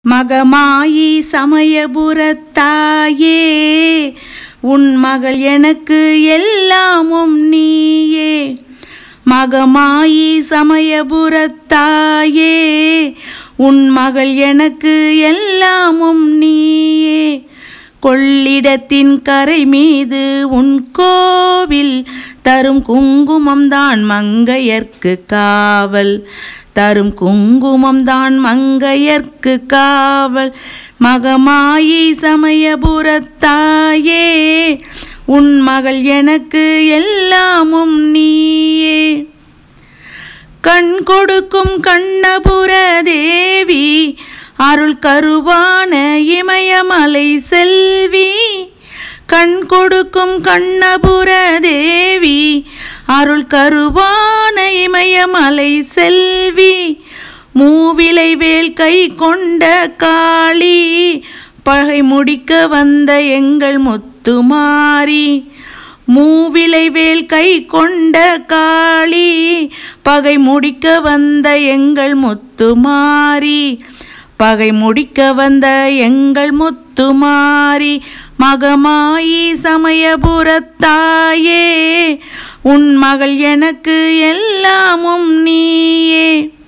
மகமாயி சமயபுரத்தாயே உன் மகள் எனக்கு எல்லாமும் நீயே மகமாயி சமயபுரத்தாயே உன் மகள் எனக்கு எல்லாமும் நீயே கொள்ளிடத்தின் கரை மீது உன் கோவில் தரும் குங்குமம் தான் மங்கையர்க்கு காவல் தரும் குங்குமம் தான் மங்கையர்க்கு காவல் மகமாயி சமயபுரத்தாயே உன் மகள் எனக்கு எல்லாமும் நீயே கண் கொடுக்கும் கண்ணபுர தேவி அருள் கருவான இமயமலை செல்வி கண் கொடுக்கும் கண்ணபுர தேவி அருள் கருவான இமயமலை செல்வி மூவிலை வேல் கை கொண்ட காளி பகை முடிக்க வந்த எங்கள் முத்துமாரி மூவிலை வேல் கை கொண்ட காளி பகை முடிக்க வந்த எங்கள் முத்துமாரி பகை முடிக்க வந்த எங்கள் முத்துமாரி மகமாயி சமயபுரத்தாயே உன் மகள் எனக்கு எல்லாமும் நீயே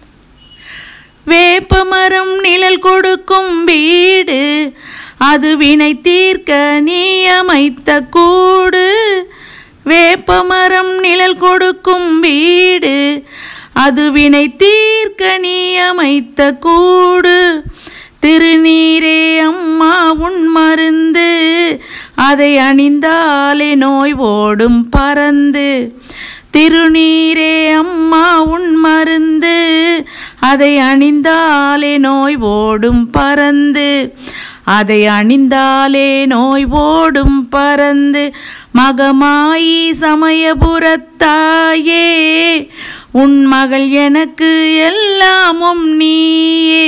வேப்பமரம் நிழல் கொடுக்கும் வீடு அது வினை தீர்க்க நீ அமைத்த கூடு வேப்பமரம் நிழல் கொடுக்கும் வீடு அது வினை தீர்க்க நீ அமைத்த கூடு திருநீரே அம்மா உன் மருந்து அதை அணிந்தாலே நோய் ஓடும் பறந்து திருநீரே அம்மா உன் மருந்து அதை அணிந்தாலே நோய் ஓடும் பறந்து அதை அணிந்தாலே நோய் ஓடும் பறந்து மகமாயி சமயபுரத்தாயே உன் மகள் எனக்கு எல்லாமும் நீயே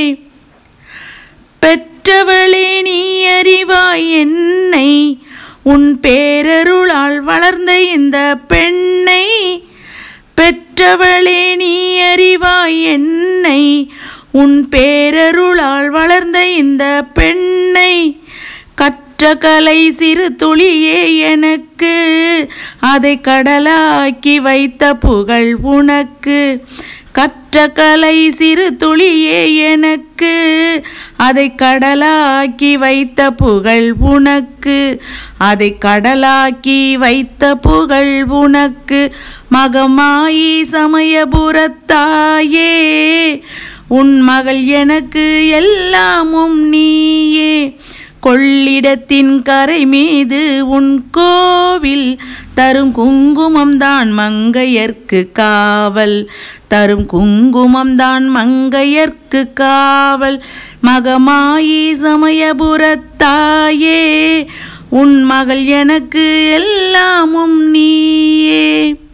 பெற்றவளே நீ அறிவாய் என்னை உன் பேரருளால் வளர்ந்த இந்த பெண்ணை பெற்றவளே நீ அறிவாய் என்னை உன் பேரருளால் வளர்ந்த இந்த பெண்ணை கற்ற கலை சிறு துளியே எனக்கு அதை கடலாக்கி வைத்த புகழ் உனக்கு கற்ற கலை சிறு துளியே எனக்கு அதை கடலாக்கி வைத்த புகழ் உனக்கு அதை கடலாக்கி வைத்த புகழ் உனக்கு மகமாயி சமயபுரத்தாயே உன் மகள் எனக்கு எல்லாமும் நீயே கொள்ளிடத்தின் கரை மீது உன் கோவில் தரும் குங்குமம் தான் மங்கையர்க்கு காவல் தரும் குங்குமம் தான் மங்கையர்க்கு காவல் மகமாயி சமயபுரத்தாயே உன் மகள் எனக்கு எல்லாமும் நீயே